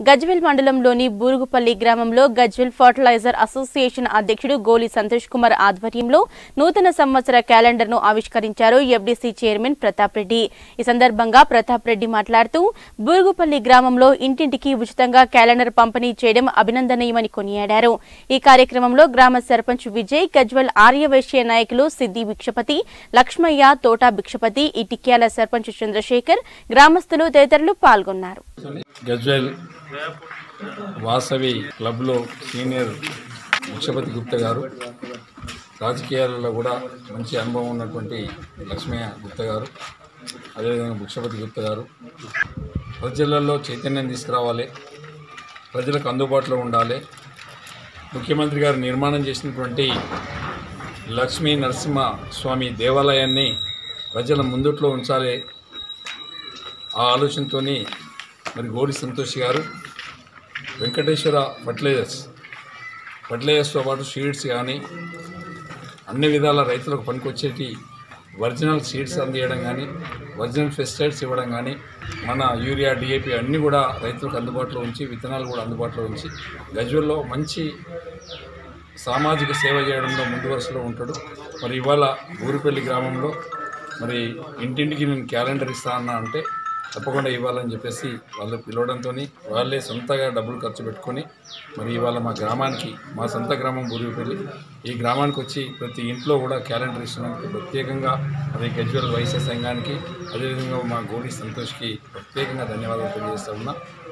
గజ్వెల్ మండలంలోని బూరుగుపల్లి గ్రామంలో Gajwel fertiliser association అధ్యక్షుడు గోలి సంతోష్ కుమార్ ఆధ్వర్యంలో నూతన సంవత్సర క్యాలెండర్ ను ఆవిష్కరించారు ఎఫ్డీసీ చైర్మన్ ప్రతాప్ రెడ్డి ఈ సందర్భంగా ప్రతాప్ రెడ్డి మాట్లాడుతూ బూరుగుపల్లి గ్రామంలో ఇంటింటికి ఉచితంగా క్యాలెండర్ పంపిణీ చేయడం అభినందనీయమని కొనియాడారు ఈ కార్యక్రమంలో గ్రామ సర్పంచ్ విజయ్ గజ్వెల్ ఆర్యవైశ్య నాయకులు సిద్ది భిక్షపతి లక్ష్మయ్య తోటా భిక్షపతి ఇటిక్యాల సర్పంచ్ చంద్రశేఖర్ గ్రామస్తులు తదితరులు పాల్గొన్నారు గజ్వెల్ వాసవి క్లబ్లో సీనియర్ భిక్షపతి గుప్తా గారు రాజకీయాలలో కూడా మంచి అనుభవం ఉన్నటువంటి లక్ష్మయ్య గుప్తా గారు అదేవిధంగా భిక్షపతి గుప్తా గారు ప్రజలలో చైతన్యం తీసుకురావాలి ప్రజలకు అందుబాటులో ఉండాలి ముఖ్యమంత్రి గారు నిర్మాణం చేసినటువంటి లక్ష్మీ నరసింహ స్వామి దేవాలయాన్ని ప్రజల ముందుట్లో ఉంచాలి ఆ ఆలోచనతోని మరి గోడి సంతోష్ గారు వెంకటేశ్వర ఫర్టిలైజర్స్ ఫర్టిలైజర్స్తో పాటు సీడ్స్ కానీ అన్ని విధాల రైతులకు పనికొచ్చేటి ఒరిజినల్ సీడ్స్ అందియడం కానీ ఒరిజినల్ పెస్టిసైడ్స్ ఇవ్వడం కానీ మన యూరియా డిఏపి అన్నీ కూడా రైతులకు అందుబాటులో ఉంచి విత్తనాలు కూడా అందుబాటులో ఉంచి గజ్వెల్లో మంచి సామాజిక సేవ చేయడంలో ముందు వరుసలో ఉంటాడు మరి ఇవాళ ఊరిపల్లి గ్రామంలో మరి ఇంటింటికి నేను క్యాలెండర్ ఇస్తా అన్నా అంటే తప్పకుండా ఇవ్వాలని చెప్పేసి వాళ్ళు పిలవడంతో వాళ్ళే సొంతగా డబ్బులు ఖర్చు పెట్టుకొని మరి ఇవాళ మా గ్రామానికి మా సొంత గ్రామం బూరిపల్లి ఈ గ్రామానికి వచ్చి ప్రతి ఇంట్లో కూడా క్యాలెండర్ ఇస్తున్నందుకు ప్రత్యేకంగా మరి గజ్వెల్ వైశ్య సంఘానికి అదేవిధంగా మా గోడి సంతోష్కి ప్రత్యేకంగా ధన్యవాదాలు తెలియజేస్తా ఉన్నా